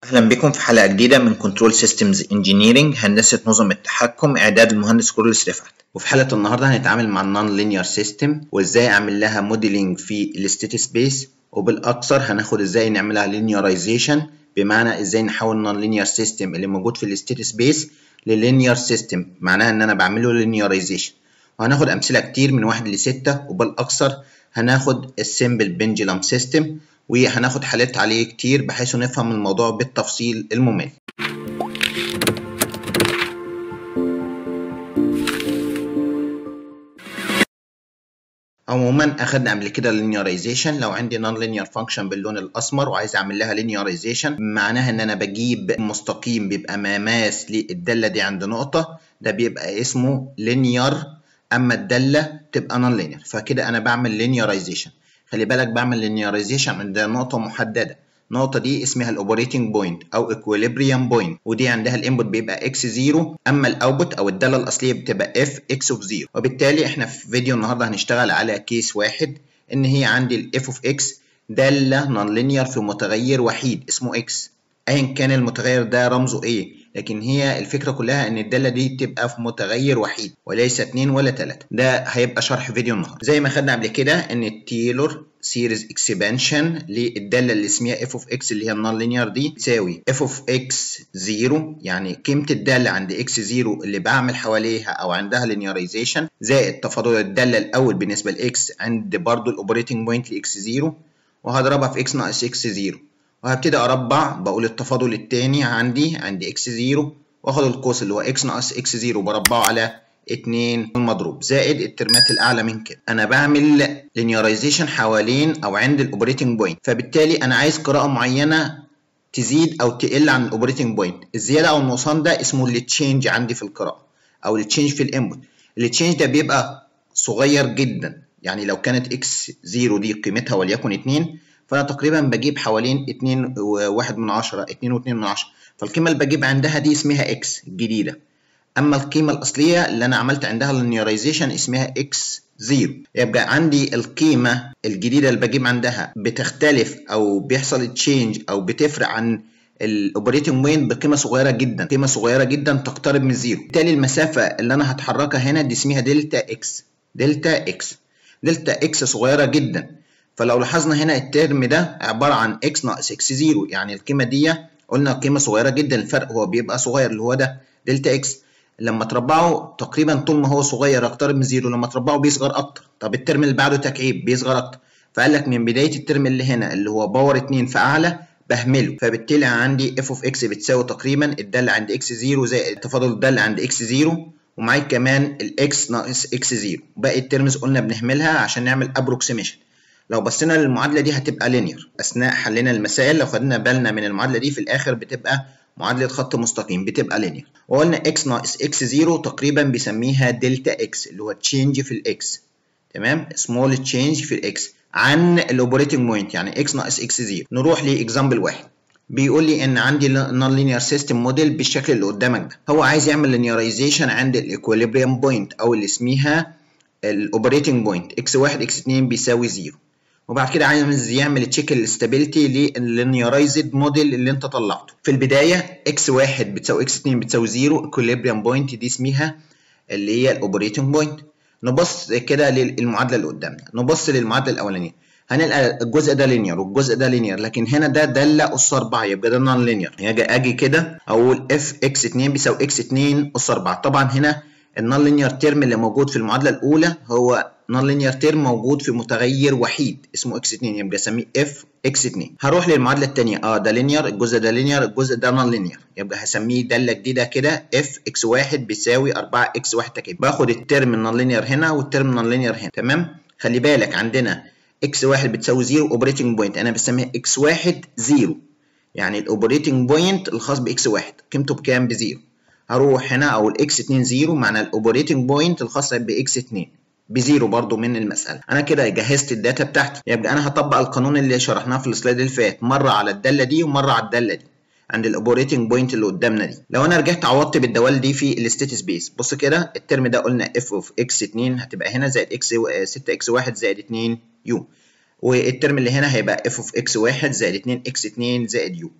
أهلا بكم في حلقة جديدة من كنترول سيستمز انجينيرنج هندسة نظم التحكم إعداد المهندس كورلس رفعت وفي حلقة النهاردة هنتعامل مع النون لينير سيستم وازاي اعمل لها موديلنج في الستيت سبيس وبالاكثر هناخد ازاي نعملها لينيرايزيشن بمعنى ازاي نحول النون لينير سيستم اللي موجود في الستيت سبيس للينير سيستم معناها ان انا بعمله لينيرايزيشن وهناخد امثله كتير من واحد لستة وبالاكثر هناخد السيمبل بنجلم سيستم وهناخد حالات عليه كتير بحيث نفهم الموضوع بالتفصيل الممل عموما اخدنا قبل كده اللينيرايزيشن لو عندي نون لينير فانكشن باللون الاسمر وعايز اعمل لها لينيرايزيشن معناها ان انا بجيب مستقيم بيبقى مماس للداله دي عند نقطه ده بيبقى اسمه لينير اما الداله تبقى نون لينير فكده انا بعمل لينيرايزيشن خلي بالك بعمل لينيرايزيشن عند نقطه محدده النقطة دي اسمها الاوبريتنج بوينت او equilibrium بوينت ودي عندها الانبوت بيبقى اكس زيرو اما الاوتبوت او الدالة الاصلية بتبقى اف اكس اوف زيرو وبالتالي احنا في فيديو النهاردة هنشتغل على كيس واحد ان هي عندي الاف اوف اكس دالة نون لينير في متغير وحيد اسمه اكس ايا كان المتغير ده رمزه ايه لكن هي الفكرة كلها ان الدالة دي تبقى في متغير وحيد وليس اتنين ولا تلاتة ده هيبقى شرح فيديو النهاردة زي ما خدنا قبل كده ان التيلور سيريز اكسبانشن للداله اللي اسمها اف اوف اكس اللي هي النون لينير دي تساوي اف اوف اكس 0 يعني قيمه الداله عند اكس 0 اللي بعمل حواليها او عندها لينيرايزيشن زائد تفاضل الداله الاول بالنسبه لاكس عند برضو الاوبريتنج بوينت لاكس 0 وهضربها في اكس ناقص اكس 0 وهبتدي اربع بقول التفاضل الثاني عندي عند اكس 0 واخد القوس اللي هو اكس ناقص اكس 0 بربعه على 2 المضروب زائد الترمات الاعلى من كده انا بعمل لينيرايزيشن حوالين او عند الاوبريتنج بوينت فبالتالي انا عايز قراءه معينه تزيد او تقل عن الاوبريتنج بوينت الزياده او النقصان ده اسمه التشينج عندي في القراءه او التشينج في الانبوت التشينج ده بيبقى صغير جدا يعني لو كانت اكس 0 دي قيمتها وليكن 2 فانا تقريبا بجيب حوالين 2 و1 من 10 2 و2 من 10 فالقيمه اللي بجيب عندها دي اسمها اكس الجديده اما القيمه الاصليه اللي انا عملت عندها اللينيرايزيشن اسمها اكس 0 يبقى عندي القيمه الجديده اللي بجيب عندها بتختلف او بيحصل تشينج او بتفرق عن الاوبريتنج بوينت بقيمه صغيره جدا قيمه صغيره جدا تقترب من زيرو بالتالي المسافه اللي انا هتحركها هنا دي اسمها دلتا اكس دلتا اكس دلتا اكس صغيره جدا فلو لاحظنا هنا الترم ده عباره عن اكس ناقص اكس 0 يعني القيمه دي قلنا قيمه صغيره جدا الفرق هو بيبقى صغير اللي هو ده دلتا اكس لما تربعه تقريبا طول ما هو صغير يقترب من زيرو لما تربعه بيصغر اكتر طب الترم اللي بعده تكعيب بيصغر اكتر فقال لك من بدايه الترم اللي هنا اللي هو باور 2 فاعلى بهمله فبالتالي عندي اف اوف اكس بتساوي تقريبا الداله عند اكس 0 زائد تفاضل الداله عند اكس 0 ومعاك كمان الاكس ناقص اكس 0 باقي الترمز قلنا بنهملها عشان نعمل ابروكسيميشن لو بصينا للمعادله دي هتبقى لينير اثناء حلنا المسائل لو خدنا بالنا من المعادله دي في الاخر بتبقى معادله خط مستقيم بتبقى لينير وقلنا x ناقص x 0 تقريبا بيسميها دلتا x اللي هو تشينج في الاكس تمام سمول تشينج في الاكس عن الاوبريتنج بوينت يعني x ناقص x 0 نروح لاكزامبل واحد بيقول لي ان عندي نون لينير سيستم موديل بالشكل اللي قدامك ده هو عايز يعمل لينيرايزيشن عند الايكوليبريم بوينت او اللي اسميها الاوبريتنج بوينت x1 x2 بيساوي 0 وبعد كده عايز يعمل تشيك الاستابيليتي لللينيرايزد موديل اللي انت طلعته في البدايه اكس 1 بتساوي اكس 2 بتساوي 0 اكوليبريم بوينت دي اسمها اللي هي الاوبريتنج بوينت نبص كده للمعادله اللي قدامنا نبص للمعادله الاولانيه هنلقى الجزء ده لينير والجزء ده لينير لكن هنا ده داله اس 4 يبقى ده نون لينير اجي اجي كده اقول اف اكس 2 بيساوي اكس 2 اس 4 طبعا هنا النون لينير تيرم اللي موجود في المعادله الاولى هو نون لينير تيرم موجود في متغير وحيد اسمه اكس 2 يبقى اسميه اف اكس 2 هروح للمعادله الثانيه اه ده لينير الجزء ده لينير الجزء ده نون لينير يبقى هسميه داله جديده كده اف اكس 1 بيساوي 4 اكس 1 تكعيب باخد الترم النون لينير هنا والترم النون لينير هنا تمام خلي بالك عندنا اكس 1 بتساوي 0 اوبريتنج بوينت انا بسميها اكس 1 0 يعني الاوبريتنج بوينت الخاص باكس 1 قيمته بكام بزيرو هروح هنا او الاكس 2 0 معنى الاوبريتنج بوينت الخاصه باكس 2 بزيرو برضو من المسألة أنا كده جهزت الداتا بتاعتي يبقى أنا هطبق القانون اللي شرحناه في السلايد اللي فات مرة على الدالة دي ومرة على الدالة دي عند الاوبريتنج بوينت اللي قدامنا دي لو انا رجعت عوضت بالدوال دي في الستيت سبيس بص كده الترم ده قلنا اف اوف اكس 2 هتبقى هنا زائد اكس 6 اكس 1 زائد 2 يو والترم اللي هنا هيبقى اف اوف اكس 1 زائد 2 اكس 2 زائد يو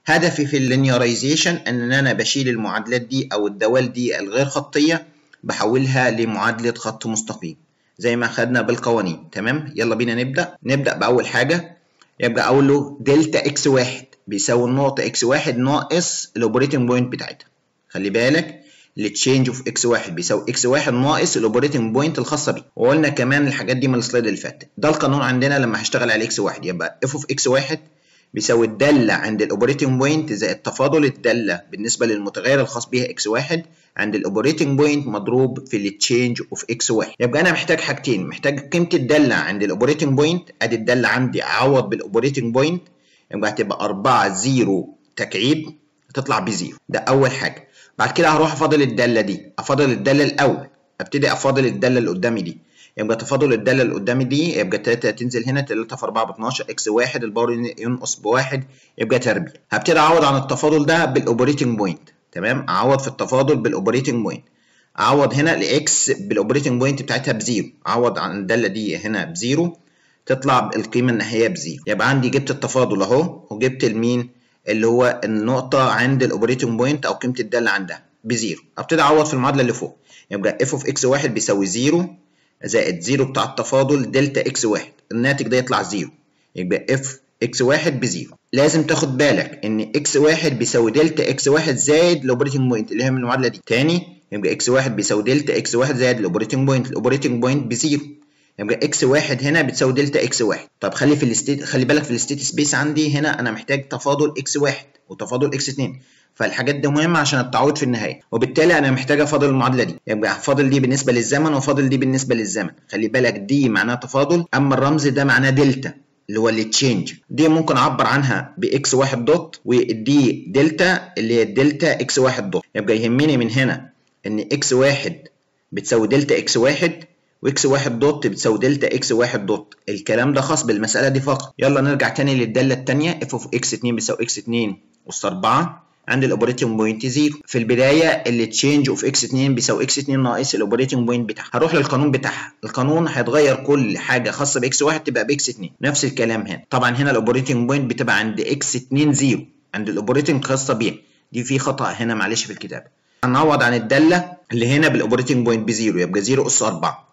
هدفي في اللينيرايزيشن ان انا بشيل المعادلات دي او الدوال دي الغير خطيه بحولها لمعادله خط مستقيم زي ما خدنا بالقوانين تمام يلا بينا نبدا نبدا باول حاجه يبقى اقول له دلتا اكس واحد بيساوي النقطه اكس واحد ناقص الاوبريتنج بوينت بتاعتها خلي بالك التشينج اوف اكس واحد بيساوي اكس واحد ناقص الاوبريتنج بوينت الخاصه بيه وقلنا كمان الحاجات دي من السلايد اللي فات ده القانون عندنا لما هشتغل على اكس واحد يبقى اف اوف اكس واحد بيساوي الداله عند الاوبريتنج بوينت زائد تفاضل الداله بالنسبه للمتغير الخاص بيها اكس واحد عند الاوبريتنج بوينت مضروب في التشينج اوف اكس واحد يبقى انا محتاج حاجتين محتاج قيمه الداله عند الاوبريتنج بوينت ادي الداله عندي اعوض بالاوبريتنج بوينت يبقى هتبقى 4 0 تكعيب تطلع بزيرو ده اول حاجه بعد كده هروح افاضل الداله دي افاضل الداله الاول ابتدي افاضل الداله اللي قدامي دي يبقى تفاضل الداله اللي قدامي دي يبقى 3 تنزل هنا 3 في 4 ب 12 اكس 1 الباور ينقص بواحد يبقى تربيع هبتدي اعوض عن التفاضل ده بالاوبريتنج بوينت تمام اعوض في التفاضل بالاوبريتنج بوينت اعوض هنا لاكس بالاوبريتنج بوينت بتاعتها بزيرو اعوض عن الداله دي هنا بزيرو تطلع القيمه النهائيه بزيرو يبقى عندي جبت التفاضل اهو وجبت المين اللي هو النقطه عند الاوبريتنج بوينت او قيمه الداله عندها بزيرو ابتدي اعوض في المعادله اللي فوق يبقى اف اوف اكس واحد بيساوي زيرو زائد زيرو بتاع التفاضل دلتا اكس واحد الناتج ده يطلع زيرو يبقى اف اكس واحد بزيرو لازم تاخد بالك ان اكس واحد بيساوي دلتا اكس واحد زائد الاوبريتنج بوينت اللي هي من المعادله دي تاني يبقى اكس واحد بيساوي دلتا اكس واحد زائد الاوبريتنج بوينت الاوبريتنج بوينت بزيرو يبقى اكس واحد هنا بتساوي دلتا اكس واحد طب خلي في الستيت خلي بالك في الستيت سبيس عندي هنا انا محتاج تفاضل اكس واحد وتفاضل اكس اتنين فالحاجات دي مهمه عشان التعويض في النهايه وبالتالي انا محتاج افاضل المعادله دي يبقى فاضل دي بالنسبه للزمن وفاضل دي بالنسبه للزمن خلي بالك دي معناها تفاضل اما الرمز ده معناه دلتا اللي هو التشينج دي ممكن اعبر عنها باكس واحد دوت ودي دلتا اللي هي دلتا اكس واحد دوت يبقى يهمني من هنا ان اكس واحد بتساوي دلتا اكس واحد واكس واحد دوت بتساوي دلتا اكس واحد دوت الكلام ده خاص بالمساله دي فقط يلا نرجع تاني للداله الثانيه اف اوف اكس 2 بيساوي اكس 2 اس 4 عند الاوبريتنج بوينت 0 في البدايه اللي تشينج اوف اكس 2 بيساوي اكس 2 ناقص الاوبريتنج بوينت بتاعها هروح للقانون بتاعها القانون هيتغير كل حاجه خاصه باكس 1 تبقى باكس 2 نفس الكلام هنا طبعا هنا الاوبريتنج بوينت بتبقى عند اكس 2 0 عند الاوبريتنج خاصه بيها دي في خطا هنا معلش في الكتابه هنعوض عن الداله اللي هنا بالاوبريتنج بوينت بزيرو يبقى 0 اس 4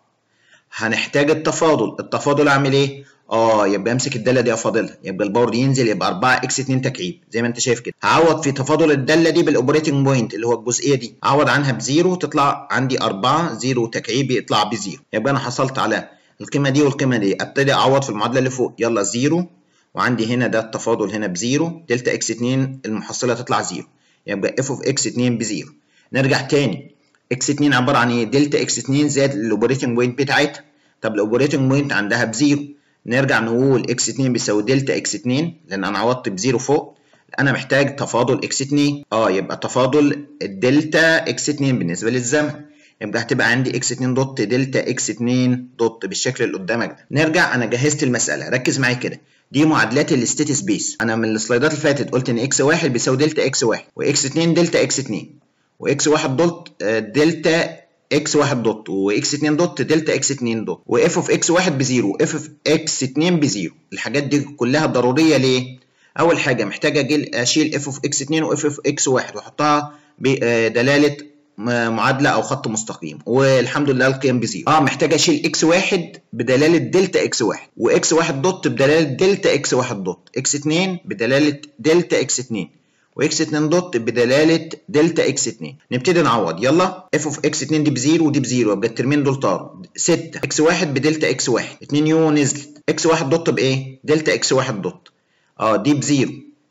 هنحتاج التفاضل التفاضل اعمل ايه اه يبقى امسك الداله دي افاضلها يبقى الباور دي ينزل يبقى 4 اكس 2 تكعيب زي ما انت شايف كده هعوض في تفاضل الداله دي بالاوبريتنج بوينت اللي هو الجزئيه دي اعوض عنها بزيرو تطلع عندي 4 0 تكعيب يطلع بزيرو يبقى انا حصلت على القيمه دي والقيمه دي ابتدي اعوض في المعادله اللي فوق يلا زيرو وعندي هنا ده التفاضل هنا بزيرو دلتا اكس 2 المحصله تطلع زيرو يبقى اف اوف اكس 2 بزيرو نرجع تاني اكس 2 عباره عن ايه دلتا اكس 2 زائد الاوبريتنج بوينت بتاعتها طب الاوبريتنج بوينت عندها بزيرو نرجع نقول اكس 2 بيساوي دلتا اكس 2 لان انا عوضت بزيرو فوق انا محتاج تفاضل اكس 2 اه يبقى تفاضل الدلتا اكس 2 بالنسبه للزمن يبقى هتبقى عندي اكس 2 دوت دلتا اكس 2 دوت بالشكل اللي قدامك ده نرجع انا جهزت المساله ركز معايا كده دي معادلات الستيت سبيس انا من السلايدات اللي فاتت قلت ان اكس 1 بيساوي دلتا اكس 1 واكس 2 دلتا اكس 2 واكس 1 دوت دلتا اكس 1 دوت واكس 2 دوت دلتا اكس 2 دوت واف اوف اكس 1 بزيرو اف اوف اكس 2 بزيرو الحاجات دي كلها ضروريه ليه؟ اول حاجه محتاج اجي اشيل اف اوف اكس 2 واف اوف اكس 1 واحطها بدلاله معادله او خط مستقيم والحمد لله القيم بزيرو اه محتاج اشيل اكس 1 بدلاله دلتا اكس 1 واكس 1 دوت بدلاله دلتا اكس 1 دوت اكس 2 بدلاله دلتا اكس 2 واكس 2 دوت بدلاله دلتا اكس 2 نبتدي نعوض يلا اف اوف اكس 2 دي بزيرو ودي بزيرو يبقى الترمين دول طاروا 6 اكس 1 بدلتا اكس 1 2 يو نزلت اكس 1 دوت بايه دلتا اكس 1 دوت اه دي بزيرو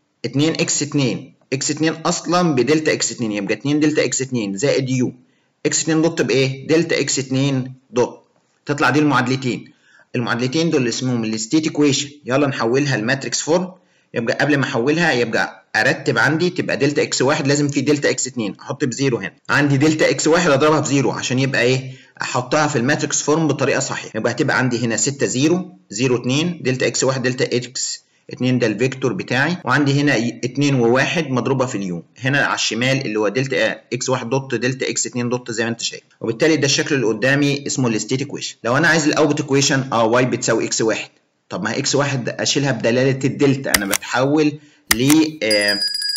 2 اكس 2 اكس 2 اصلا بدلتا اكس 2 يبقى 2 دلتا اكس 2 زائد يو اكس 2 دوت بايه دلتا اكس 2 دوت تطلع دي المعادلتين المعادلتين دول اسمهم الستيت ايكويشن يلا نحولها لماتريكس فورم يبقى قبل ما احولها يبقى ارتب عندي تبقى دلتا اكس 1 لازم في دلتا اكس 2 احط بزيرو هنا عندي دلتا اكس 1 اضربها في زيرو عشان يبقى ايه احطها في الماتريكس فورم بطريقه صحيحه يبقى هتبقى عندي هنا 6 0 0 2 دلتا اكس 1 دلتا اكس 2 ده الفيكتور بتاعي وعندي هنا 2 و1 مضروبه في اليو هنا على الشمال اللي هو دلتا اكس 1 دوت دلتا اكس 2 دوت زي ما انت شايف وبالتالي ده الشكل اللي قدامي اسمه الستيت ايكويشن لو انا عايز الاوتبوت ايكويشن اه واي بتساوي اكس 1 طب ما هي اكس 1 اشيلها بدلاله الدلتا انا بتحول ل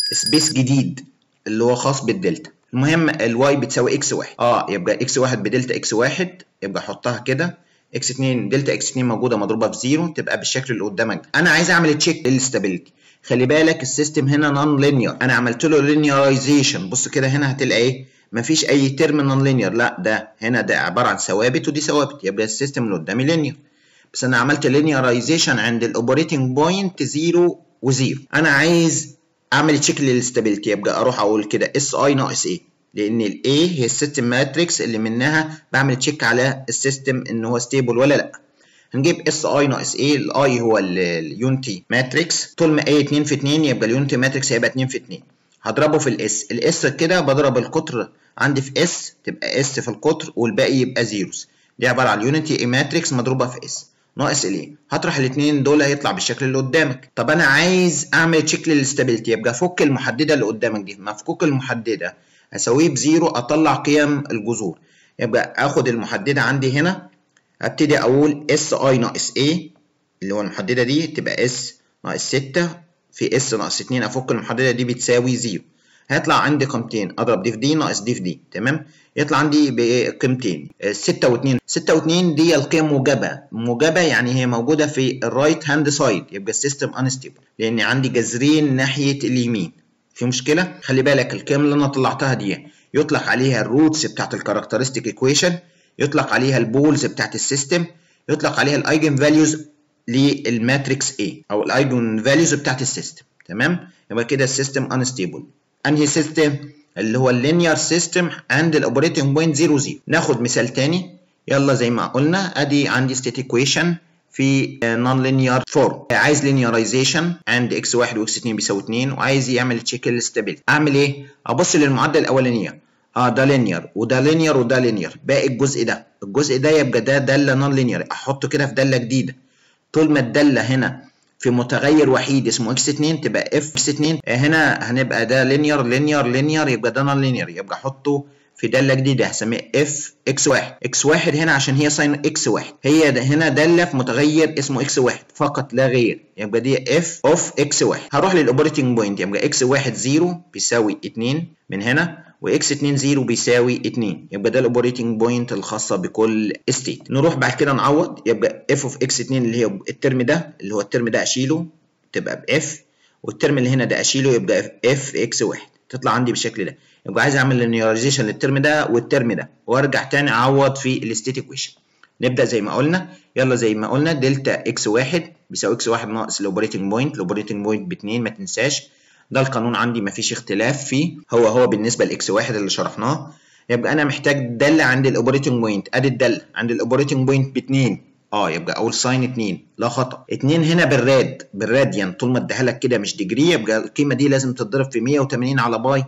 سبيس جديد اللي هو خاص بالدلتا المهم الواي بتساوي اكس واحد اه يبقى اكس واحد بدلتا اكس واحد يبقى احطها كده اكس 2 دلتا اكس 2 موجوده مضروبه في زيرو تبقى بالشكل اللي قدامك ده انا عايز اعمل تشيك للاستابيليتي خلي بالك السيستم هنا نون لينير انا عملت له لينيرايزيشن بص كده هنا هتلاقي ايه مفيش اي ترم نون لينير لا ده هنا ده عباره عن ثوابت ودي ثوابت يبقى السيستم اللي قدامي لينير بس انا عملت لينيرايزيشن عند الاوبريتنج بوينت 0 و0 انا عايز اعمل تشيك للاستابيليتي يبقى اروح اقول كده اس اي ناقص ايه لان الاي هي السيستم ماتريكس اللي منها بعمل تشيك على السيستم ان هو ستيبل ولا لا هنجيب اس اي ناقص ايه الاي هو اليونتي ماتريكس طول ما ايه 2 في 2 يبقى اليونتي ماتريكس هيبقى 2 في 2 هضربه في الاس الاس كده بضرب القطر عندي في اس تبقى اس في القطر والباقي يبقى زيروز دي عباره عن اليونتي ماتريكس مضروبه في اس ناقص الايه هطرح الاثنين دول هيطلع بالشكل اللي قدامك طب انا عايز اعمل تشيك للاستابيليتي يبقى فك المحدده اللي قدامك دي مفكوك المحدده اساويه بزيرو اطلع قيم الجذور يبقى اخد المحدده عندي هنا ابتدي اقول اس اي ناقص ايه اللي هو المحدده دي تبقى اس ناقص 6 في اس ناقص 2 افك المحدده دي بتساوي زيرو هيطلع عندي قيمتين اضرب دي في دي ناقص دي في دي تمام يطلع عندي بقيمتين 6 و2 6 و2 دي القيم موجبه موجبه يعني هي موجوده في الرايت هاند سايد يبقى السيستم انستيبل لان عندي جذرين ناحيه اليمين في مشكله خلي بالك القيم اللي انا طلعتها دي يطلق عليها الروتس بتاعت الكاركترستيك ايكويشن يطلق عليها البولز بتاعت السيستم يطلق عليها الايجن فاليوز للماتريكس A او الايجن فاليوز بتاعت السيستم تمام يبقى كده السيستم انستيبل انهي سيستم اللي هو اللينير سيستم عند الاوبريتنج بوينت 0 0 ناخد مثال تاني يلا زي ما قلنا ادي عندي ستيت ايكويشن في نون لينير فورم عايز لينيرايزيشن عند اكس 1 واكس 2 بيساوي 2 وعايز يعمل تشيك للستابيليتي اعمل ايه ابص للمعادله الاولانيه اه ده لينير وده لينير وده لينير باقي الجزء ده الجزء ده يبقى ده داله نون لينير احطه كده في داله جديده طول ما الداله هنا في متغير وحيد اسمه اكس 2 تبقى اف اكس 2 هنا هنبقى ده لينير لينير لينير يبقى ده نون لينير يبقى احطه في داله جديده هسميه اف اكس 1 اكس 1 هنا عشان هي ساين اكس 1 هي ده هنا داله في متغير اسمه اكس 1 فقط لا غير يبقى دي اف اوف اكس 1 هروح للاوبريتنج بوينت يبقى اكس 1 0 بيساوي 2 من هنا واكس 2 0 بيساوي 2 يبقى ده الاوبريتنج بوينت الخاصه بكل ستيت نروح بعد كده نعوض يبقى اف اوف اكس 2 اللي هي الترم ده اللي هو الترم ده اشيله تبقى باف والترم اللي هنا ده اشيله يبقى اف اكس 1 تطلع عندي بالشكل ده يبقى عايز اعمل لينيرايزيشن للترم ده والترم ده وارجع تاني اعوض في الستيت ايكويشن نبدا زي ما قلنا يلا زي ما قلنا دلتا اكس 1 بيساوي اكس 1 ناقص الاوبريتنج بوينت الاوبريتنج بوينت ب 2 ما تنساش ده القانون عندي مفيش اختلاف فيه هو هو بالنسبه لاكس 1 اللي شرحناه يبقى انا محتاج داله عند الاوبريتنج بوينت ادي الداله عند الاوبريتنج بوينت ب 2 اه يبقى اقول ساين 2 لا خطا 2 هنا بالراد بالراديان طول ما اديها لك كده مش ديجري يبقى القيمه دي لازم تتضرب في 180 على باي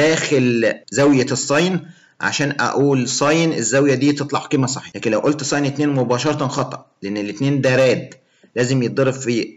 داخل زاويه الساين عشان اقول ساين الزاويه دي تطلع قيمه صحيحه لكن لو قلت ساين 2 مباشره خطا لان الاثنين ده راد لازم يتضرب في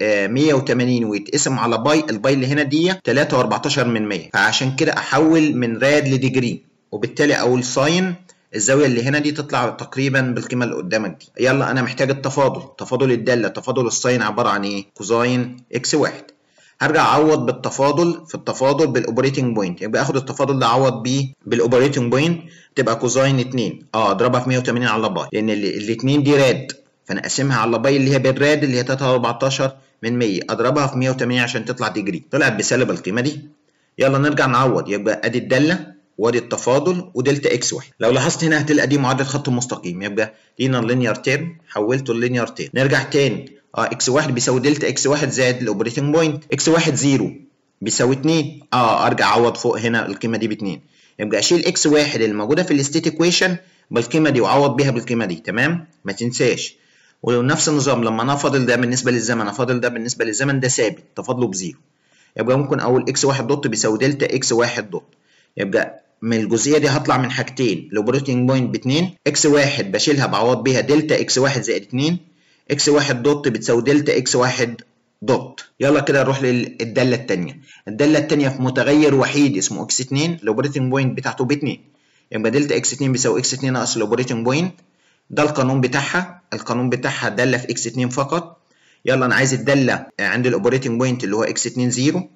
180 ويتقسم على باي الباي اللي هنا دي 3.14 من 100 فعشان كده احول من راد لديجري وبالتالي اقول ساين الزاويه اللي هنا دي تطلع تقريبا بالقيمه اللي قدامك دي يلا انا محتاج التفاضل تفاضل الداله تفاضل الساين عباره عن ايه كوزاين اكس واحد هرجع اعوض بالتفاضل في التفاضل بالاوبريتنج بوينت يبقى اخد التفاضل ده اعوض بيه بالاوبريتنج بوينت تبقى كوزاين 2 اه اضربها في 180 على باي لان الاثنين دي راد فانا اقسمها على باي اللي هي بالراد اللي هي 3.14 من 100 اضربها في 180 عشان تطلع ديجري طلعت بسالب القيمه دي يلا نرجع نعوض يبقى ادي الداله وادي التفاضل ودلتا اكس واحد لو لاحظت هنا هتلاقي دي معادله خط مستقيم يبقى لينا اللينير تيرم حولته اللينير تيرم نرجع تاني اه اكس واحد بيساوي دلتا اكس واحد زائد الاوبريتنج بوينت اكس واحد زيرو بيساوي 2 اه ارجع اعوض فوق هنا القيمه دي ب 2 يبقى اشيل اكس واحد اللي موجوده في الستيت ايكويشن بالقيمه دي واعوض بيها بالقيمه دي تمام ما تنساش ونفس النظام لما انا فاضل ده بالنسبه للزمن افاضل ده بالنسبه للزمن ده ثابت تفاضله بزيرو يبقى ممكن اقول اكس واحد دوت بيساوي دلتا اكس واحد دوت يبقى من الجزئيه دي هطلع من حاجتين الاوبريتنج بوينت ب 2 اكس واحد بشيلها بعوض بيها دلتا اكس واحد زائد 2 اكس واحد دوت بتساوي دلتا اكس واحد دوت يلا كده نروح للداله الثانيه الداله الثانيه في متغير وحيد اسمه اكس 2 الاوبريتنج بوينت بتاعته ب 2 يبقى دلتا اكس 2 بيساوي اكس 2 ناقص الاوبريتنج بوينت ده القانون بتاعها القانون بتاعها داله في اكس 2 فقط يلا انا عايز الداله عند الاوبريتنج بوينت اللي هو اكس 2 0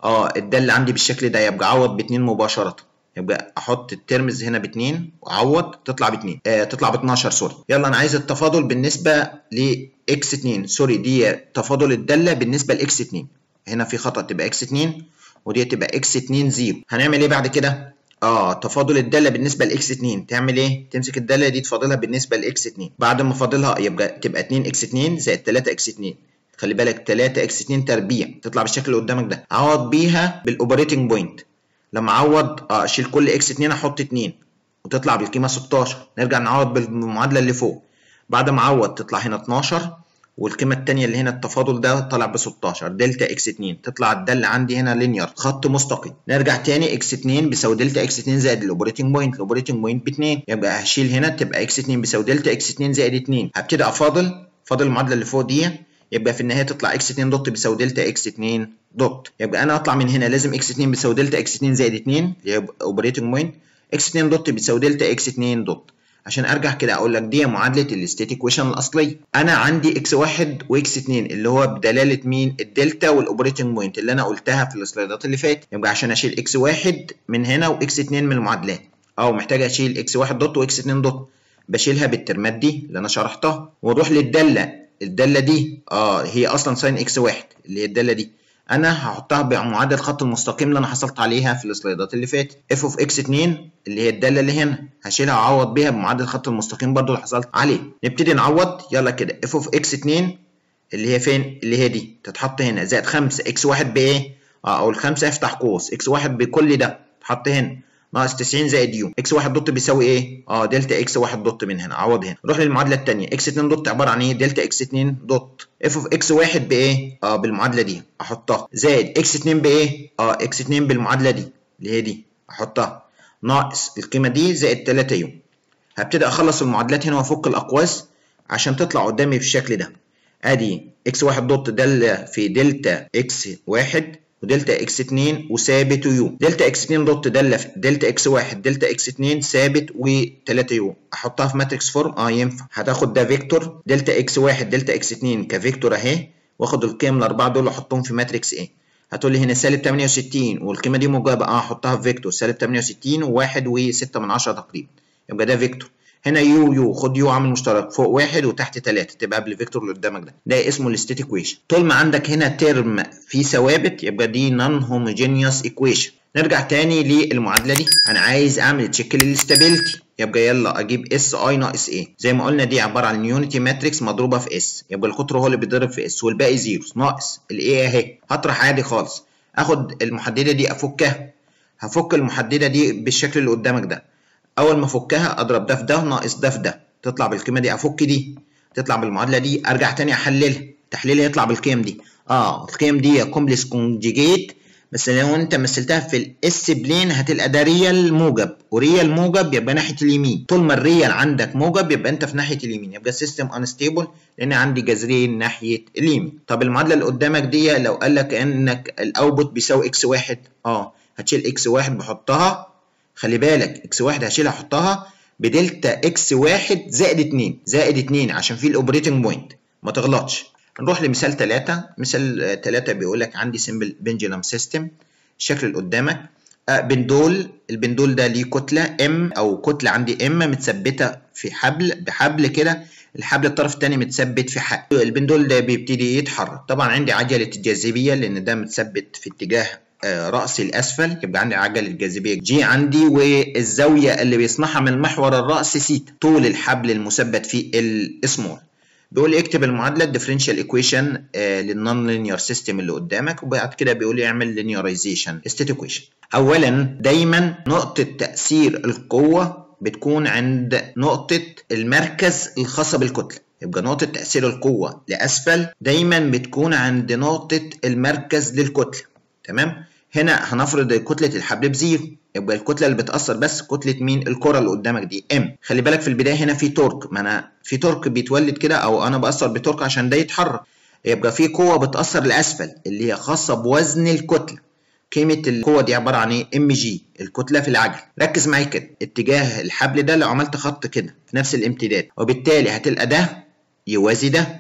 اه الداله عندي بالشكل ده يبقى اعوض باتنين مباشره يبقى احط الترمز هنا باتنين واعوض تطلع باتنين آه تطلع ب 12 سوري يلا انا عايز التفاضل بالنسبه ل اكس 2 سوري دي تفاضل الداله بالنسبه لاكس 2 هنا في خطا تبقى اكس 2 ودي تبقى اكس 2 0 هنعمل ايه بعد كده اه تفاضل الداله بالنسبه لاكس 2 تعمل ايه تمسك الداله دي تفاضلها بالنسبه لاكس 2 بعد ما افاضلها يبقى تبقى 2 اكس 2 زائد 3 اكس 2 خلي بالك 3 اكس 2 تربيع تطلع بالشكل اللي قدامك ده اعوض بيها بالاوبريتنج بوينت لما اعوض اه اشيل كل اكس 2 احط 2 وتطلع بالقيمه 16 نرجع نعوض بالمعادله اللي فوق بعد ما اعوض تطلع هنا 12 والقيمه الثانيه اللي هنا التفاضل ده طلع ب 16 دلتا اكس 2 تطلع الداله عندي هنا لينير خط مستقيم نرجع تاني اكس 2 بيساوي دلتا اكس 2 زائد الاوبريتنج بوينت الاوبريتنج بوينت ب 2 يبقى هشيل هنا تبقى اكس 2 بيساوي دلتا اكس 2 زائد 2 هبتدي افاضل فاضل المعادله اللي فوق دي يبقى في النهايه تطلع اكس 2 دوت بيساوي دلتا اكس 2 دوت يبقى انا اطلع من هنا لازم اكس 2 بيساوي دلتا اكس 2 زائد 2 اللي هي اوبريتنج بوينت اكس 2 دوت بيساوي دلتا اكس 2 دوت عشان ارجع كده اقول لك دي معادله الستيت ايكويشن الاصليه انا عندي اكس 1 واكس 2 اللي هو بدلاله مين الدلتا والاوبريتنج بوينت اللي انا قلتها في السلايدات اللي فاتت يبقى عشان اشيل اكس 1 من هنا واكس 2 من المعادلات او محتاج اشيل اكس 1 دوت واكس 2 دوت بشيلها بالترمات دي اللي انا شرحتها واروح للداله الداله دي اه هي اصلا ساين اكس 1 اللي هي الداله دي انا هحطها بمعادله الخط المستقيم اللي انا حصلت عليها في السلايدات اللي فاتت اف اوف اكس 2 اللي هي الداله اللي هنا هشيلها واعوض بيها بمعادله الخط المستقيم برضو اللي حصلت عليه نبتدي نعوض يلا كده اف اوف اكس 2 اللي هي فين اللي هي دي تتحط هنا زائد 5 اكس 1 بايه اه او الخمسه افتح قوس اكس 1 بكل ده تحط هنا ناقص 90 زائد يو اكس 1 دوت بيساوي ايه اه دلتا اكس 1 دوت من هنا عوض هنا نروح للمعادله الثانيه اكس 2 دوت عباره عن ايه دلتا اكس 2 دوت اف اوف اكس 1 بايه اه بالمعادله دي احطها زائد اكس 2 بايه اه اكس 2 بالمعادله دي اللي هي دي احطها ناقص القيمه دي زائد 3 يو هبتدي اخلص المعادلات هنا وافك الاقواس عشان تطلع قدامي بالشكل ده ادي اكس 1 دوت داله في دلتا اكس 1 ودلتا اكس 2 وثابت ويو دلتا اكس 2 دوت داله في دلتا اكس 1 دلتا اكس 2 ثابت و3 يو احطها في ماتريكس فورم اه ينفع هتاخد ده فيكتور دلتا اكس 1 دلتا اكس 2 كفيكتور اهي واخد القيم الاربعه دول واحطهم في ماتريكس ايه هتقول لي هنا سالب 68 والقيمه دي موجبه اه احطها في فيكتور سالب 68 و1 و6 من 10 تقريبا يبقى ده فيكتور هنا يو يو خد يو عامل مشترك فوق واحد وتحت ثلاثة تبقى قبل الفيكتور اللي قدامك ده ده اسمه الستيت ايكويشن طول ما عندك هنا ترم فيه ثوابت يبقى دي نون هوموجينيوس ايكويشن نرجع تاني للمعادله دي انا عايز اعمل تشيك للاستابيليتي يبقى يلا اجيب اس اي ناقص ايه زي ما قلنا دي عباره عن يونيتي ماتريكس مضروبه في اس يبقى القطر هو اللي بيتضرب في اس والباقي زيروز ناقص الايه اهي هطرح عادي خالص اخد المحدده دي افكها هفك المحدده دي بالشكل اللي قدامك ده اول ما افكها اضرب ده في ده ناقص ده في ده تطلع بالقيمه دي افك دي تطلع بالمعادله دي ارجع تاني احللها تحليلها يطلع بالقيم دي اه القيم دي كومبلكس كونجيجيت بس لو انت مثلتها في الاس بلين هتلقى ده ريال موجب وريال موجب يبقى ناحيه اليمين طول ما الريال عندك موجب يبقى انت في ناحيه اليمين يبقى السيستم انستيبل لان عندي جذرين ناحيه اليمين طب المعادله اللي قدامك دي لو قال لك انك الاوتبوت بيساوي اكس واحد اه هتشيل اكس واحد بحطها خلي بالك اكس واحد هشيلها احطها بدلتا اكس واحد زائد 2 زائد 2 عشان في الاوبريتنج بوينت ما تغلطش نروح لمثال 3 مثال 3 بيقول لك عندي سمبل بنجلم سيستم الشكل اللي قدامك آه بندول البندول ده ليه كتله ام او كتله عندي ام متثبته في حبل بحبل كده الحبل الطرف الثاني متثبت في حبل البندول ده بيبتدي يتحرك طبعا عندي عجله الجاذبيه لان ده متثبت في اتجاه رأسي الأسفل يبقى عندي عجلة الجاذبية جي عندي والزاوية اللي بيصنعها من محور الرأس سيتا طول الحبل المثبت في السمول بيقول لي اكتب المعادلة الديفرنشال ايكويشن للنون لينير سيستم اللي قدامك وبعد كده بيقول لي اعمل لينيرايزيشن ستيت ايكويشن أولا دايما نقطة تأثير القوة بتكون عند نقطة المركز الخاصة بالكتلة يبقى نقطة تأثير القوة لأسفل دايما بتكون عند نقطة المركز للكتلة تمام هنا هنفرض كتلة الحبل بزيرو يبقى الكتلة اللي بتأثر بس كتلة مين الكرة اللي قدامك دي ام خلي بالك في البداية هنا في تورك ما انا في تورك بيتولد كده او انا بأثر بتورك عشان ده يتحرك يبقى في قوة بتأثر لأسفل اللي هي خاصة بوزن الكتلة قيمة القوة دي عبارة عن ايه ام جي الكتلة في العجل ركز معايا كده اتجاه الحبل ده لو عملت خط كده في نفس الامتداد وبالتالي هتلقى ده يوازي ده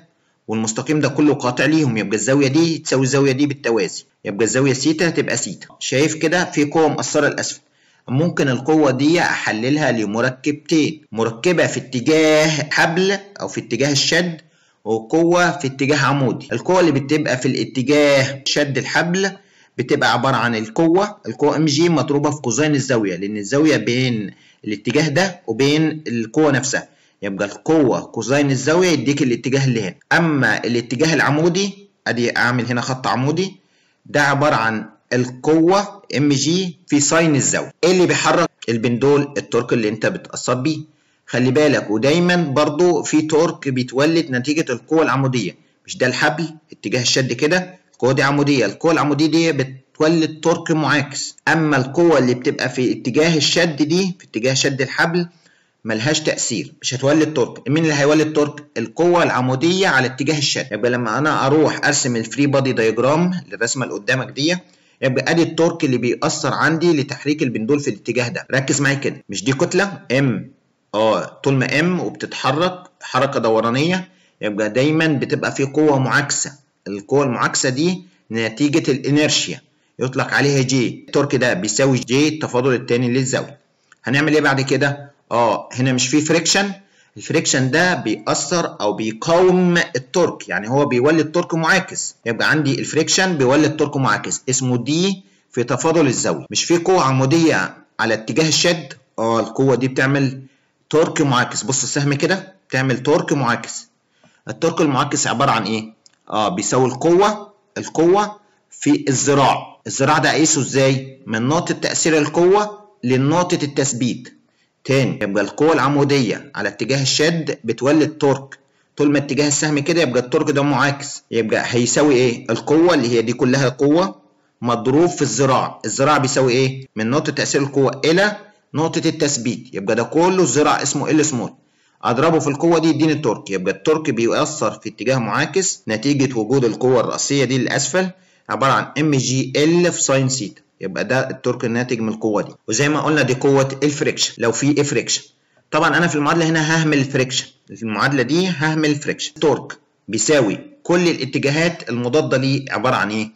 والمستقيم ده كله قاطع ليهم يبقى الزاويه دي تساوي الزاويه دي بالتوازي يبقى الزاويه سيتا تبقى سيتا شايف كده في قوه مأثره لاسفل ممكن القوة دي أحللها لمركبتين مركبة في اتجاه حبل أو في اتجاه الشد وقوة في اتجاه عمودي القوة اللي بتبقى في الاتجاه شد الحبل بتبقى عبارة عن القوة القوة ام جي مضروبة في كوزين الزاوية لأن الزاوية بين الاتجاه ده وبين القوة نفسها يبقى القوة كوزين الزاوية يديك الاتجاه اللي هنا أما الاتجاه العمودي أدي أعمل هنا خط عمودي ده عبارة عن القوة ام جي في ساين الزاوية ايه اللي بيحرك البندول التورك اللي انت بتأثر بيه خلي بالك ودايما برضو في تورك بيتولد نتيجة القوة العمودية مش ده الحبل اتجاه الشد كده القوة دي عمودية القوة العمودية دي بتولد تورك معاكس اما القوة اللي بتبقى في اتجاه الشد دي في اتجاه شد الحبل ملهاش تأثير مش هتولد تورك مين اللي هيولد تورك القوة العمودية على اتجاه الشد يبقى لما انا اروح ارسم الفري بادي دايجرام للرسمة اللي قدامك دي يبقى ادي التورك اللي بيأثر عندي لتحريك البندول في الاتجاه ده ركز معايا كده مش دي كتلة ام اه طول ما ام وبتتحرك حركة دورانية يبقى دايما بتبقى في قوة معاكسة القوة المعاكسة دي نتيجة الانرشيا يطلق عليها جي التورك ده بيساوي جي التفاضل الثاني للزاوية هنعمل ايه بعد كده اه هنا مش في فريكشن الفريكشن ده بيأثر او بيقاوم التورك يعني هو بيولد تورك معاكس يبقى عندي الفريكشن بيولد تورك معاكس اسمه دي في تفاضل الزاويه مش في قوه عموديه على اتجاه الشد اه القوه دي بتعمل تورك معاكس بص السهم كده بتعمل تورك معاكس التورك المعاكس عباره عن ايه اه بيساوي القوه القوه في الذراع الذراع ده اقيسه ازاي من نقطه تاثير القوه لنقطه التثبيت تاني يبقى القوة العمودية على اتجاه الشد بتولد تورك طول ما اتجاه السهم كده يبقى التورك ده معاكس يبقى هيساوي ايه القوة اللي هي دي كلها قوة مضروب في الذراع الذراع بيساوي ايه من نقطة تأثير القوة إلى نقطة التثبيت يبقى ده كله الذراع اسمه ال سمول اضربه في القوة دي يديني التورك يبقى التورك بيؤثر في اتجاه معاكس نتيجة وجود القوة الرأسية دي للأسفل عبارة عن ام جي ال في ساين سيتا يبقى ده التورك الناتج من القوه دي وزي ما قلنا دي قوه الفريكشن لو في فريكشن طبعا انا في المعادله هنا ههمل الفريكشن في المعادله دي ههمل الفريكشن تورك بيساوي كل الاتجاهات المضاده ليه عباره عن ايه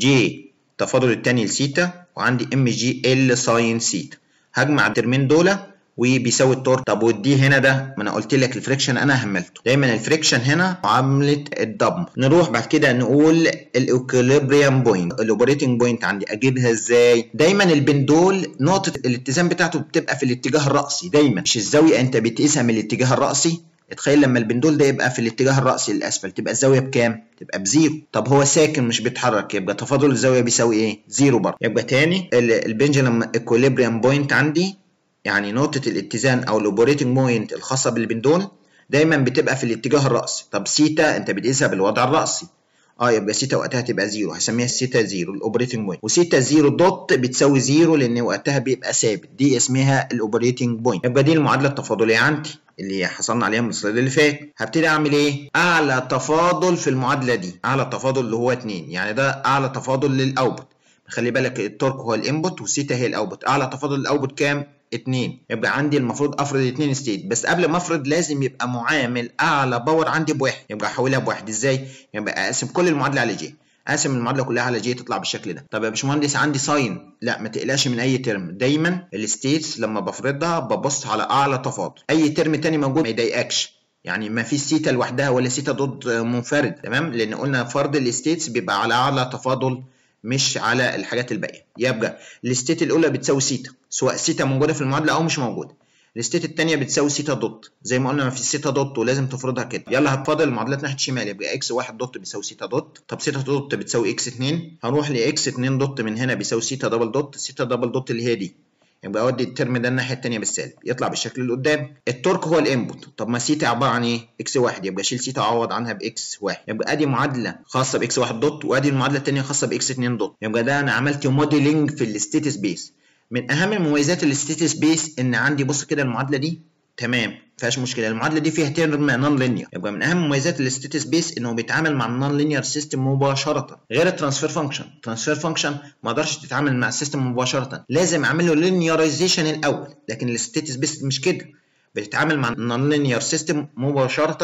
جي تفاضل الثاني لسيتا وعندي ام جي ال ساين سيتا هجمع الترمين دول وبيساوي التورك طب والدي هنا ده ما انا قلت لك الفريكشن انا هملته دايما الفريكشن هنا معامله الدمر نروح بعد كده نقول الاوكيليبريم بوينت الاوبريتنج بوينت عندي اجيبها ازاي دايما البندول نقطه الاتزان بتاعته بتبقى في الاتجاه الراسي دايما مش الزاويه انت بتقيسها من الاتجاه الراسي اتخيل لما البندول ده يبقى في الاتجاه الرأسي للأسفل تبقى الزاوية بكام؟ تبقى بزيرو طب هو ساكن مش بيتحرك يبقى تفاضل الزاوية بيساوي ايه؟ زيرو برضه يبقى تاني البنجلم ايكوليبريم بوينت عندي يعني نقطة الاتزان أو الأوبريتنج بوينت الخاصة بالبندول دايما بتبقى في الاتجاه الرأسي طب سيتا أنت بتقيسها بالوضع الرأسي اه يبقى سيتا وقتها تبقى زيرو هسميها سيتا زيرو الاوبريتنج بوينت وسيتا زيرو دوت بتساوي زيرو لان وقتها بيبقى ثابت دي اسمها الاوبريتنج بوينت يبقى دي المعادله التفاضليه عندي اللي حصلنا عليها من السلايد اللي فات هبتدي اعمل ايه اعلى تفاضل في المعادله دي اعلى تفاضل اللي هو 2 يعني ده اعلى تفاضل للاوتبوت خلي بالك التورك هو الانبوت وسيتا هي الاوتبوت اعلى تفاضل الاوتبوت كام 2 يبقى عندي المفروض افرض 2 ستيت بس قبل ما افرض لازم يبقى معامل اعلى باور عندي بواحد يبقى احولها بواحد ازاي يبقى اقسم كل المعادله على جي اقسم المعادله كلها على جي تطلع بالشكل ده طب يا باشمهندس عندي ساين لا ما تقلقش من اي ترم دايما الستيتس لما بفرضها ببص على اعلى تفاضل اي ترم تاني موجود ما يضايقكش يعني ما فيش سيتا لوحدها ولا سيتا ضد منفرد تمام لان قلنا فرض الستيتس بيبقى على اعلى تفاضل مش على الحاجات الباقيه يبقى الستيت الاولى بتساوي سيتا سواء سيتا موجوده في المعادله او مش موجوده الستيت الثانيه بتساوي سيتا دوت زي ما قلنا ما في سيتا دوت ولازم تفرضها كده يلا هتفاضل المعادلات ناحيه الشمال يبقى اكس 1 دوت بيساوي سيتا دوت طب سيتا دوت بتساوي اكس 2 هنروح لاكس 2 دوت من هنا بيساوي سيتا دبل دوت سيتا دبل دوت اللي هي دي يبقى اودي الترم ده الناحيه الثانيه بالسالب يطلع بالشكل اللي قدام التورك هو الانبوت طب ما سيتا عباره عن ايه اكس 1 يبقى شيل سيتا عوض عنها باكس 1 يبقى ادي معادله خاصه باكس 1 دوت وادي المعادله الثانيه خاصه باكس 2 دوت يبقى ده انا عملت موديلنج في الستيت سبيس من اهم المميزات الستيت سبيس ان عندي بص كده المعادله دي تمام فيهاش مشكله المعادله دي فيها ترم نون لينير يبقى من اهم مميزات الستيت سبيس انه بيتعامل مع النون لينير سيستم مباشره غير الترانسفير فانكشن الترانسفير فانكشن ما اقدرش تتعامل مع السيستم مباشره لازم اعمل له لينيرايزيشن الاول لكن الستيت سبيس مش كده بتتعامل مع النون لينير سيستم مباشره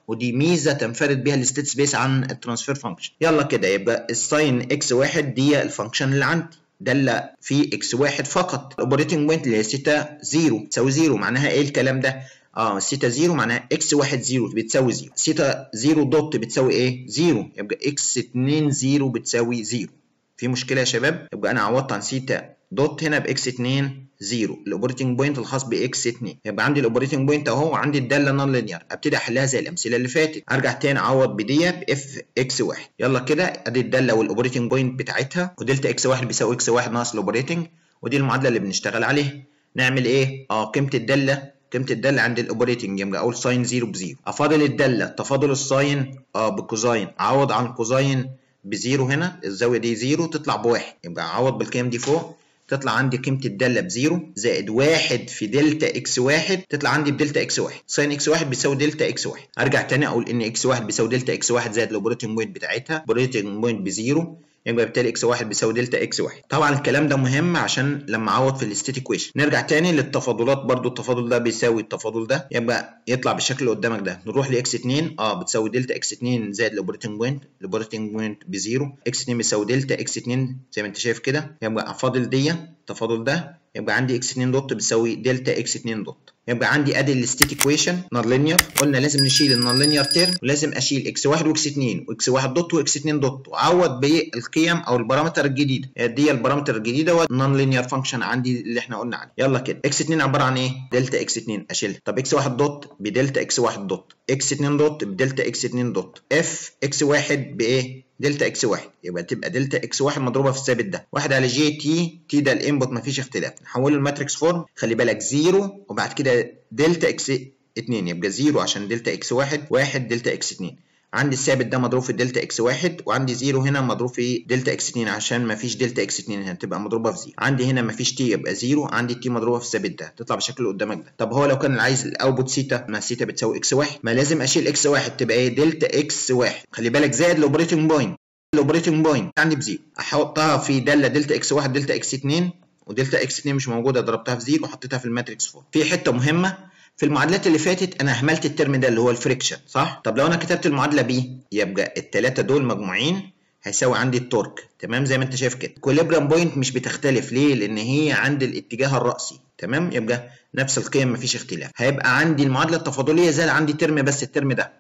ودي ميزه تنفرد بها الستيت سبيس عن الترانسفير فانكشن يلا كده يبقى الساين اكس واحد دي الفانكشن اللي عندي دالة في اكس واحد فقط الاوبريتنج بوينت اللي هي سيتا زيرو تساوي زيرو معناها ايه الكلام ده؟ اه سيتا زيرو معناها اكس واحد زيرو بتساوي زيرو سيتا زيرو دوت بتساوي ايه؟ زيرو يبقى اكس اتنين زيرو بتساوي زيرو في مشكلة يا شباب؟ يبقى انا عوضت عن سيتا دوت هنا باكس 2 0 الاوبريتنج بوينت الخاص باكس 2 يبقى عندي الاوبريتنج بوينت اهو وعندي الداله نون لينير ابتدي احلها زي الامثله اللي فاتت ارجع تاني اعوض بدي باف اكس 1 يلا كده ادي الداله والاوبريتنج بوينت بتاعتها ودلتا اكس 1 بيساوي اكس 1 ناقص الاوبريتنج ودي المعادله اللي بنشتغل عليها نعمل ايه اه قيمه الداله قيمه الداله عند الاوبريتنج يبقى اقول ساين 0 بزيرو افاضل الداله تفاضل الساين اه بكوزاين اعوض عن كوزاين بزيرو هنا الزاويه دي زيرو تطلع بواحد يبقى اعوض بالقيم دي فوق تطلع عندي قيمة الدالة بزيرو زائد واحد في دلتا اكس واحد تطلع عندي بدلتا اكس واحد ساين اكس واحد بيساوي دلتا اكس واحد ارجع تاني اقول ان اكس واحد بيساوي دلتا اكس واحد زائد الاوبريتنج بوينت بتاعتها اوبريتنج بوينت بزيرو يبقى بالتالي اكس واحد بيساوي دلتا اكس واحد طبعا الكلام ده مهم عشان لما اعوض في الستيت ايكويشن نرجع تاني للتفاضلات برضو التفاضل ده بيساوي التفاضل ده يبقى يطلع بالشكل اللي قدامك ده نروح لاكس 2 اه بتساوي دلتا اكس 2 زائد الاوبريتنج بوينت الاوبريتنج بوينت بزيرو اكس 2 بيساوي دلتا اكس 2 زي ما انت شايف كده يبقى افاضل دي التفاضل ده يبقى عندي اكس 2 دوت بتساوي دلتا اكس 2 دوت يبقى عندي ادي الستيت ايكويشن نون لينير قلنا لازم نشيل النون لينير تيرم ولازم اشيل اكس 1 واكس 2 واكس 1 دوت واكس 2 دوت واعوض بالقيم او البارامتر الجديده دي البارامتر الجديده والنون لينير فانكشن عندي اللي احنا قلنا عليه يلا كده اكس 2 عباره عن ايه دلتا اكس 2 اشيلها طب اكس 1 دوت بدلتا اكس 1 دوت اكس 2 دوت بدلتا اكس 2 دوت اف اكس 1 بايه دلتا اكس 1 يبقى تبقى دلتا اكس 1 مضروبه في الثابت ده 1 على جي تي تي ده الانبوت مفيش اختلاف نحوله لماتريكس فورم خلي بالك 0 وبعد كده دلتا اكس 2 يبقى 0 عشان دلتا اكس 1 1 دلتا اكس 2 عندي الثابت ده مضروب في دلتا اكس 1 وعندي 0 هنا مضروب في دلتا اكس 2 عشان مفيش دلتا اكس 2 هنا تبقى مضروبه في 0 عندي هنا مفيش تي يبقى 0 عندي تي مضروبه في الثابت ده تطلع بالشكل اللي قدامك ده طب هو لو كان عايز الاوتبوت سيتا ما سيتا بتساوي اكس 1 ما لازم اشيل اكس 1 تبقى ايه دلتا اكس 1 خلي بالك زائد الاوبريتنج بوينت الاوبريتنج بوينت عندي بزيرو احطها في داله دلتا اكس 1 دلتا اكس 2 ودلتا اكس 2 مش موجوده ضربتها في زيرو وحطيتها في الماتريكس فور في حته مهمه في المعادلات اللي فاتت انا اهملت الترم ده اللي هو الفريكشن صح طب لو انا كتبت المعادله بي يبقى الثلاثه دول مجموعين هيساوي عندي التورك تمام زي ما انت شايف كده الكوليبرام بوينت مش بتختلف ليه لان هي عند الاتجاه الراسي تمام يبقى نفس القيم مفيش اختلاف هيبقى عندي المعادله التفاضليه زي عندي ترم بس الترم ده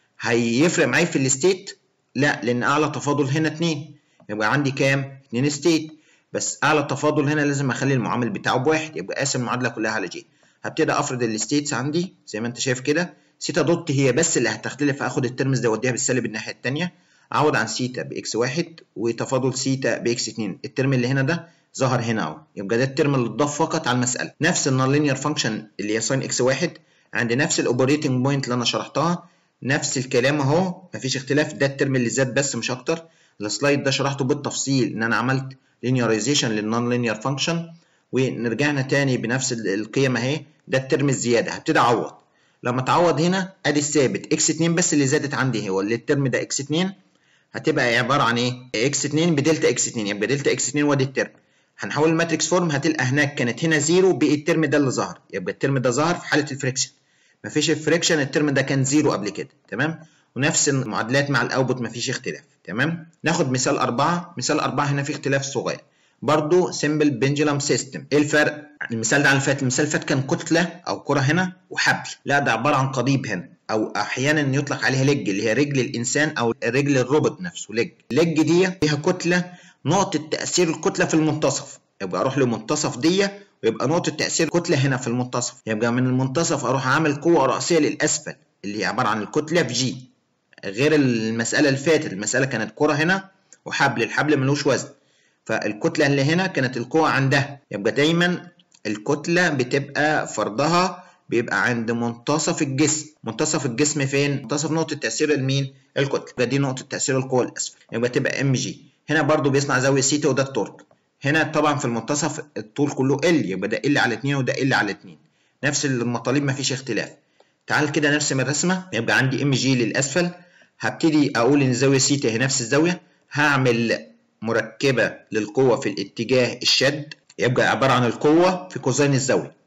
هيفرق معايا في الستيت لا لان اعلى تفاضل هنا 2 يبقى عندي كام 2 ستيت بس اعلى تفاضل هنا لازم اخلي المعامل بتاعه بواحد يبقى قاسم المعادله كلها على جي هبتدي افرض الستيتس عندي زي ما انت شايف كده سيتا دوت هي بس اللي هتختلف اخد الترمز ده اوديها بالسالب الناحيه الثانيه اعوض عن سيتا باكس واحد وتفاضل سيتا باكس 2 الترم اللي هنا ده ظهر هنا اهو يبقى ده الترم اللي اتضاف فقط على المساله نفس النون لينير فانكشن اللي هي ساين اكس واحد عند نفس الاوبريتنج بوينت اللي انا شرحتها نفس الكلام اهو مفيش اختلاف ده الترم اللي زاد بس مش اكتر السلايد ده شرحته بالتفصيل ان انا عملت لينيرايزيشن للنون لينير فانكشن ونرجعنا تاني بنفس القيم اهي ده الترم الزياده هبتدي اعوض لما تعوض هنا ادي الثابت اكس 2 بس اللي زادت عندي هو اللي الترم ده اكس 2 هتبقى عباره عن ايه اكس 2 بدلتا اكس 2 يبقى دلتا اكس 2 وادي الترم هنحول الماتريكس فورم هتلقى هناك كانت هنا زيرو بقي الترم ده اللي ظهر يبقى الترم ده ظهر في حاله الفريكشن مفيش الفريكشن الترم ده كان زيرو قبل كده تمام ونفس المعادلات مع الاوتبوت مفيش اختلاف تمام ناخد مثال أربعة مثال أربعة هنا فيه اختلاف صغير برضو سيمبل بنجلم سيستم ايه الفرق المثال ده عن الفات المثال اللي فات كان كتله او كره هنا وحبل لا ده عباره عن قضيب هنا او احيانا يطلق عليها لج اللي هي رجل الانسان او رجل الروبوت نفسه لج اللج دي فيها كتله نقطه تاثير الكتله في المنتصف يبقى اروح لمنتصف دي ويبقى نقطه تاثير الكتله هنا في المنتصف يبقى من المنتصف اروح اعمل قوه راسيه للاسفل اللي هي عباره عن الكتله في جي غير المساله اللي فاتت المساله كانت كره هنا وحبل الحبل ملوش وزن فالكتله اللي هنا كانت القوه عندها يبقى دايما الكتله بتبقى فرضها بيبقى عند منتصف الجسم منتصف الجسم فين منتصف نقطه تاثير المين الكتله يبقى دي نقطه تاثير القوه الاسفل يبقى تبقى ام جي هنا برضو بيصنع زاويه سيتا وده التورك هنا طبعا في المنتصف الطول كله ال يبقى ده ال على 2 وده ال على 2 نفس المطالب مفيش اختلاف تعال كده نرسم الرسمه يبقى عندي ام جي للاسفل هبتدي اقول ان زاويه سيتا هي نفس الزاويه هعمل مركبه للقوه في الاتجاه الشد يبقى عباره عن القوه في كوزين الزاويه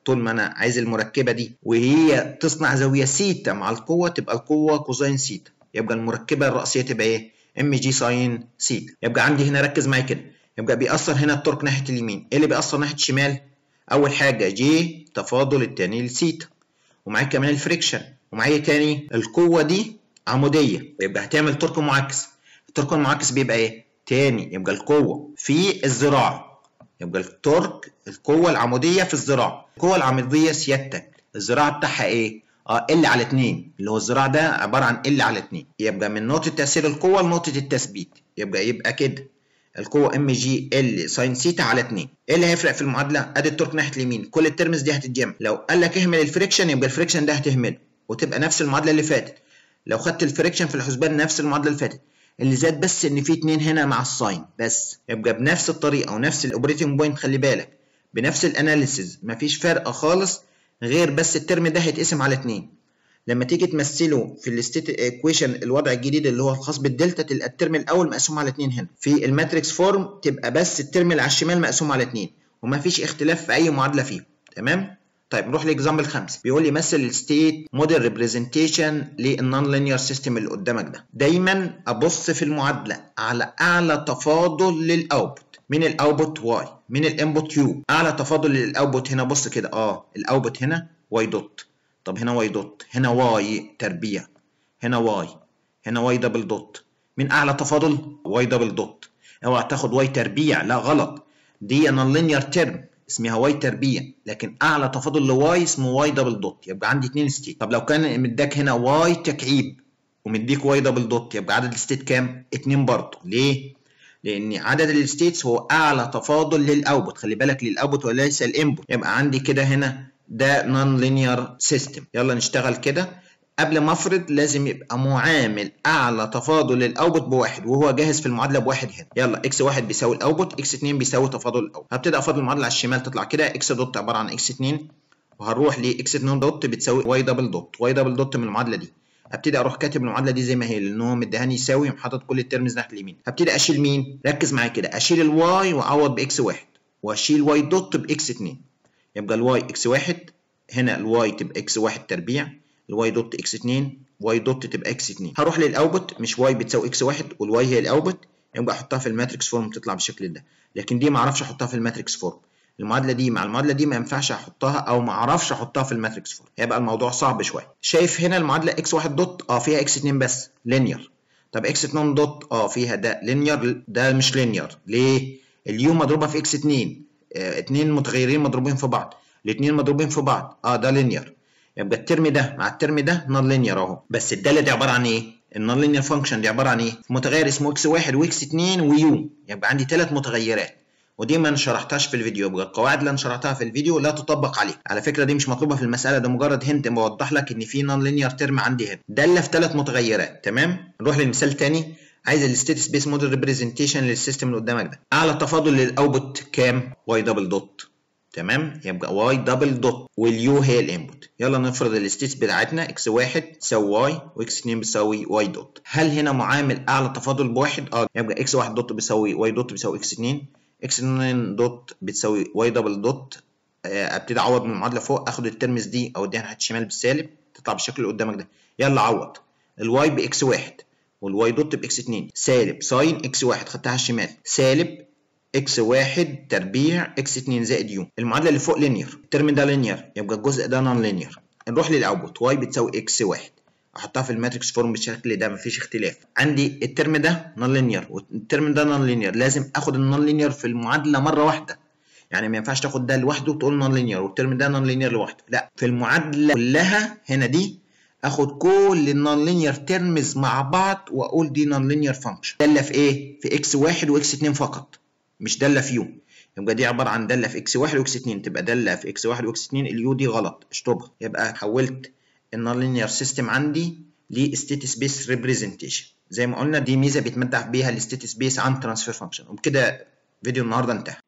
طول ما انا عايز المركبه دي وهي تصنع زاويه سيتا مع القوه تبقى القوه كوزين سيتا يبقى المركبه الرئيسيه تبقى ايه ام جي ساين سيتا يبقى عندي هنا ركز معايا كده يبقى بيأثر هنا التورك ناحيه اليمين ايه اللي بيأثر ناحيه الشمال اول حاجه جي تفاضل التاني لسيتا ومعايا كمان الفريكشن ومعايا تاني القوه دي عموديه يبقى هتعمل تورك معاكس التورك المعاكس بيبقى ايه تاني يبقى القوه في الذراع يبقى التورك القوه العموديه في الذراع القوه العموديه سيادتك الذراع بتاعها ايه اه ال على 2 اللي هو الذراع ده عباره عن ال على 2 يبقى من نقطه تاثير القوه لنقطه التثبيت يبقى يبقى كده القوه ام جي ال ساين سيتا على 2 ايه اللي هيفرق في المعادله ادي التورك ناحيه اليمين كل الترمز دي هتتجمع لو قال لك اهمل الفريكشن يبقى الفريكشن ده هتهمله وتبقى نفس المعادله اللي فاتت لو خدت الفريكشن في الحسبان نفس المعادله اللي فاتت اللي زاد بس ان في اتنين هنا مع الساين بس يبقى بنفس الطريقه ونفس الاوبريتنج بوينت خلي بالك بنفس الاناليسيز مفيش فرق خالص غير بس الترم ده هيتقسم على اتنين لما تيجي تمثله في الستيت ايكويشن الوضع الجديد اللي هو الخاص بالدلتا تلقى الترم الاول مقسوم على اتنين هنا في الماتريكس فورم تبقى بس الترم اللي على الشمال مقسوم على اتنين ومفيش اختلاف في اي معادله فيهم تمام طيب نروح لاكزامبل 5 بيقول لي مثل الستيت موديل ريبريزنتيشن للنون لينير سيستم اللي قدامك ده دايما ابص في المعادله على اعلى تفاضل للاوتبوت من الاوتبوت واي من الانبوت يو اعلى تفاضل للاوتبوت هنا بص كده اه الاوتبوت هنا واي دوت طب هنا واي دوت هنا واي تربيع هنا واي هنا واي دبل دوت من اعلى تفاضل واي دبل دوت اوعى تاخد واي تربيع لا غلط دي نون لينير ترم اسمها واي تربيع لكن اعلى تفاضل لواي اسمه واي دبل دوت يبقى عندي اتنين ستيت طب لو كان مداك هنا واي تكعيب ومديك واي دبل دوت يبقى عدد الستيت كام؟ اتنين برضه ليه؟ لان عدد الستيتس هو اعلى تفاضل للاوتبوت خلي بالك للاوتبوت وليس الانبوت يبقى عندي كده هنا ده نون لينير سيستم يلا نشتغل كده قبل ما افرض لازم يبقى معامل اعلى تفاضل للاوتبوت بواحد وهو جاهز في المعادله بواحد هنا يلا اكس واحد بيساوي الاوتبوت اكس 2 بيساوي تفاضل الاوتبوت هبتدي افاضل المعادله على الشمال تطلع كده اكس دوت عباره عن اكس 2 وهروح لاكس 2 دوت بتساوي واي دبل دوت واي دبل دوت من المعادله دي ابتدي اروح كاتب المعادله دي زي ما هي لان هو مديهاني يساوي حاطط كل الترمز ناحيه اليمين هبتدي اشيل مين ركز معايا كده اشيل الواي واعوض باكس واحد واشيل واي دوت باكس 2 يبقى الواي اكس واحد هنا الواي تبقى اكس واحد تربيع الواي دوت اكس 2 واي دوت تبقى اكس 2 هروح للاوتبوت مش واي بتساوي اكس واحد والواي هي الاوتبوت يبقى احطها في الماتريكس فورم تطلع بالشكل ده لكن دي ما اعرفش احطها في الماتريكس فورم المعادله دي مع المعادله دي ما ينفعش احطها او ما اعرفش احطها في الماتريكس فورم هيبقى الموضوع صعب شويه شايف هنا المعادله اكس 1 دوت اه فيها اكس 2 بس لينير طب اكس 2 دوت اه فيها ده لينير ده مش لينير ليه اليو مضروبه في اكس 2 اه اتنين متغيرين مضروبين في بعض الاثنين مضروبين في بعض اه ده لينير يبقى الترم ده مع الترم ده نون لينير اهو بس الداله دي عباره عن ايه النون لينير فانكشن دي عباره عن ايه متغير اسمه اكس 1 واكس 2 ويو يبقى عندي ثلاث متغيرات ودي ما شرحتهاش في الفيديو يبقى القواعد اللي انا شرحتها في الفيديو لا تطبق عليه على فكره دي مش مطلوبه في المساله ده مجرد هنت بوضح لك ان في نون لينير ترم عندي هنا داله في ثلاث متغيرات تمام نروح للمثال تاني عايز الستيت سبيس موديل ريبريزنتيشن للسيستم اللي قدامك ده اعلى تفاضل للاوتبوت كام واي دبل دوت تمام يبقى واي دبل دوت واليو هي الانبوت يلا نفرض الستيتس بتاعتنا اكس واحد تساوي واي واكس 2 بتساوي واي دوت هل هنا معامل اعلى تفاضل بواحد اه يبقى اكس واحد دوت بيساوي واي دوت بيساوي اكس 2 اكس 2 دوت بتساوي واي دبل دوت ابتدي اعوض من المعادله فوق اخد الترمز دي اوديها ناحيه الشمال بالسالب تطلع بالشكل اللي قدامك ده يلا عوض الواي باكس واحد والواي دوت باكس 2 سالب ساين اكس واحد خدتها على الشمال سالب اكس واحد تربيع اكس 2 زائد يو المعادله اللي فوق لينير الترم ده لينير يبقى الجزء ده نون لينير نروح للاوتبوت واي بتساوي اكس واحد احطها في الماتريكس فورم بالشكل ده مفيش اختلاف عندي الترم ده نون لينير والترم ده نون لينير لازم اخد النون لينير في المعادله مره واحده يعني ما ينفعش تاخد ده لوحده وتقول نون لينير والترم ده نون لينير لوحده لا في المعادله كلها هنا دي اخد كل النون لينير ترمز مع بعض واقول دي نون لينير فانكشن داله في ايه في اكس واحد واكس 2 فقط مش داله في يو يبقى دي عباره عن داله في اكس 1 واكس 2 تبقى داله في اكس 1 واكس 2 اليو دي غلط اشطبها يبقى حولت النون لينير سيستم عندي لستيت سبيس ريبريزنتيشن زي ما قلنا دي ميزه بيتمتع بيها الستيت سبيس عن ترانسفير فانكشن وبكده فيديو النهارده انتهى